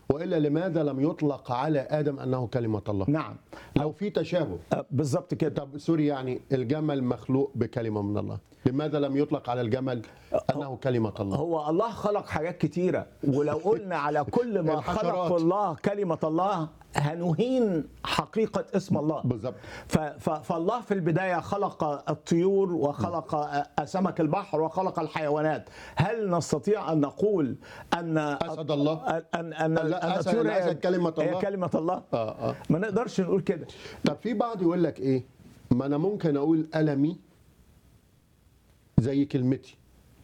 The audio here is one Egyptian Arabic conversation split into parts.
والا لماذا لم يطلق على ادم انه كلمه الله نعم لو في تشابه آه، بالظبط كده طب سوري يعني الجمل مخلوق بكلمه من الله لماذا لم يطلق على الجمل انه كلمه الله هو الله خلق حاجات كتيرة ولو قلنا على كل ما الحشرات. خلق الله كلمة الله هنهين حقيقة اسم الله بالظبط ف- ف- فالله في البداية خلق الطيور وخلق سمك البحر وخلق الحيوانات هل نستطيع أن نقول أن أسد الله؟ أن أن لا، أن أسد- الطيور هي- الأسد كلمة هي الله؟ كلمة الله اه اه ما نقدرش نقول كده طب في بعض يقول لك ايه ما انا ممكن اقول ألمي زي كلمتي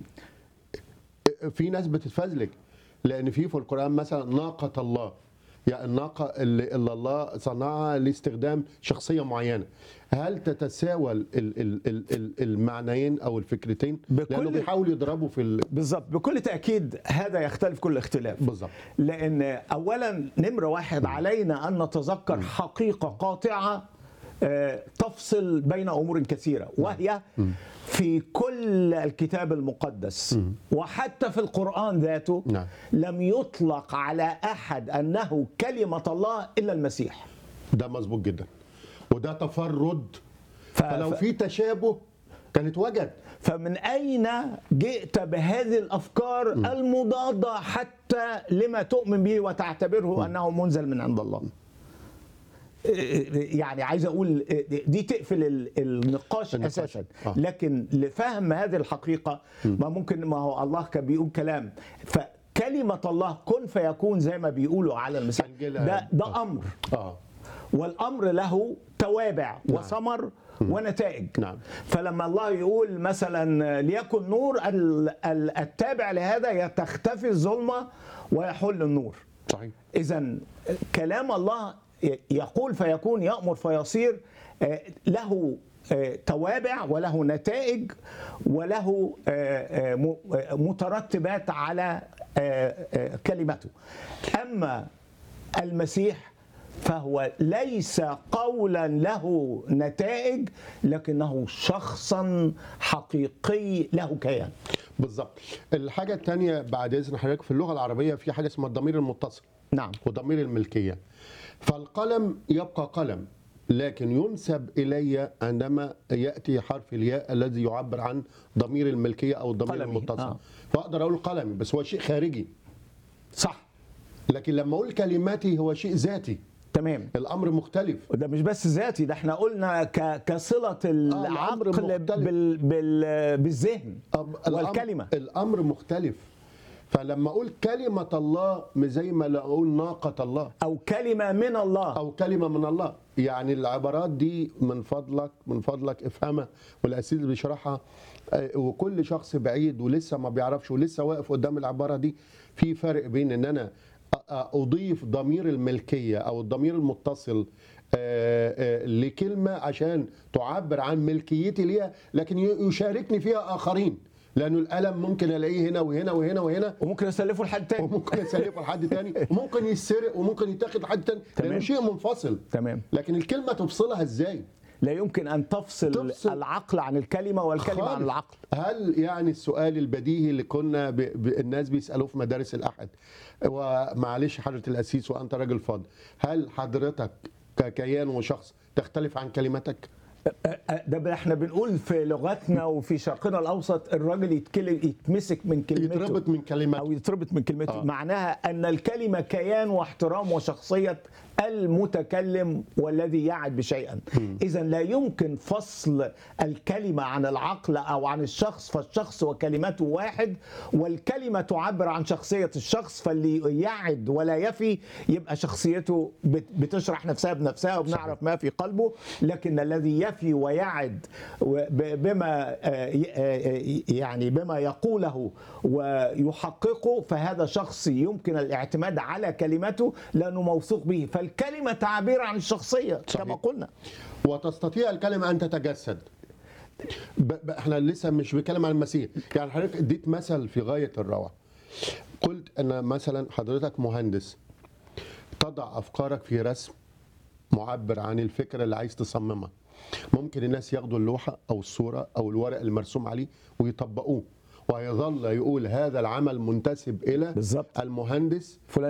في ناس بتتفزلك لان في في القران مثلا ناقه الله يعني الناقه اللي, اللي الله صنعها لاستخدام شخصيه معينه هل تتساوى ال- ال- ال- ال- ال- المعنيين او الفكرتين بكل- لانه بيحاول يضربوا في ال... بالظبط بكل تأكيد هذا يختلف كل اختلاف بالظبط لأن أولا نمرة واحد علينا أن نتذكر حقيقة قاطعة آه، تفصل بين أمور كثيرة وهي في كل الكتاب المقدس وحتى في القرآن ذاته نعم. لم يطلق على أحد أنه كلمة الله إلا المسيح ده مظبوط جدا وده تفرد ف- فلو ف- في تشابه كان اتوجد فمن أين جئت بهذه الأفكار المضادة حتى لما تؤمن به وتعتبره أنه منزل من عند الله يعني عايز أقول دي تقفل ال- النقاش النقاش. أساسا آه. لكن لفهم هذه الحقيقة ما ممكن ما هو الله كان بيقول كلام فكلمة الله كن فيكون زي ما بيقولوا على المسيح أنجيلا. ده ده آه. أمر اه والامر له توابع وثمر ونتائج نعم. فلما الله يقول مثلا ليكن نور ال- ال- التابع لهذا تختفي الظلمه ويحل النور صحيح اذا كلام الله يقول فيكون يامر فيصير آه، له آه، توابع وله نتائج وله آه، آه، م- آه، مترتبات على آه، آه، كلمته اما المسيح فهو ليس قولا له نتائج لكنه شخصا حقيقي له كيان بالظبط الحاجه الثانيه بعد اذن حضرتك في اللغه العربيه في حاجه اسمها الضمير المتصل نعم وضمير الملكيه فالقلم يبقى قلم لكن ينسب الي عندما ياتي حرف الياء الذي يعبر عن ضمير الملكيه او الضمير قلمي، المتصل آه. فاقدر اقول قلمي بس هو شيء خارجي صح لكن لما اقول كلماتي هو شيء ذاتي تمام الامر مختلف ده مش بس ذاتي ده احنا قلنا ك... كصلة الأمر العقل مختلف. بال... بال... بالذهن أب- الأمر- والكلمة الامر مختلف فلما اقول كلمه الله مش زي ما اقول ناقه الله أو كلمة من الله او كلمه من الله يعني العبارات دي من فضلك من فضلك افهمها والاسيس بيشرحها آه، وكل شخص بعيد ولسه ما بيعرفش ولسه واقف قدام العباره دي في فرق بين ان انا أ- أ- اضيف ضمير الملكيه او الضمير المتصل آه، آه، لكلمه عشان تعبر عن ملكيتي ليها لكن ي- يشاركني فيها اخرين لانه القلم ممكن الاقيه هنا وهنا وهنا وهنا وممكن أسلفه لحد تاني وممكن يسلفه لحد تاني وممكن يتسرق وممكن يتاخد لحد تاني لانه تمام. شيء منفصل تمام لكن الكلمه تفصلها ازاي؟ لا يمكن أن تفصل, تفصل. العقل عن الكلمة والكلمة عن خالص. العقل هل يعني السؤال البديهي اللي كنا ب... ب... الناس بيسالوه في مدارس الاحد ومعلش حضره الاسيس وانت راجل فاضل هل حضرتك ككيان وشخص تختلف عن كلمتك؟ ده احنا بنقول في لغتنا وفي شرقنا الاوسط الراجل يتكلم يتمسك من كلمته يتربط من كلمته او يتربط من كلمته آه. آه. معناها ان الكلمه كيان واحترام وشخصيه المتكلم والذي يعد بشيئا اذا لا يمكن فصل الكلمه عن العقل او عن الشخص فالشخص وكلمته واحد والكلمه تعبر عن شخصيه الشخص فاللي يعد ولا يفي يبقى شخصيته بت- بتشرح نفسها بنفسها وبنعرف ما في قلبه لكن الذي يفي ويعد ب- بما آه، ي- آه، يعني بما يقوله ويحققه فهذا شخص يمكن الاعتماد على كلمته لانه موثوق به فالكلمه تعبير عن الشخصيه صحيح. كما قلنا وتستطيع الكلمه ان تتجسد ب... ب... احنا لسه مش بنتكلم عن المسيح يعني حضرتك اديت مثل في غايه الروعه قلت ان مثلا حضرتك مهندس تضع افكارك في رسم معبر عن الفكره اللي عايز تصممها ممكن الناس ياخدوا اللوحه او الصوره او الورق المرسوم عليه ويطبقوه ويظل يقول هذا العمل منتسب الى بالظبط. المهندس فلان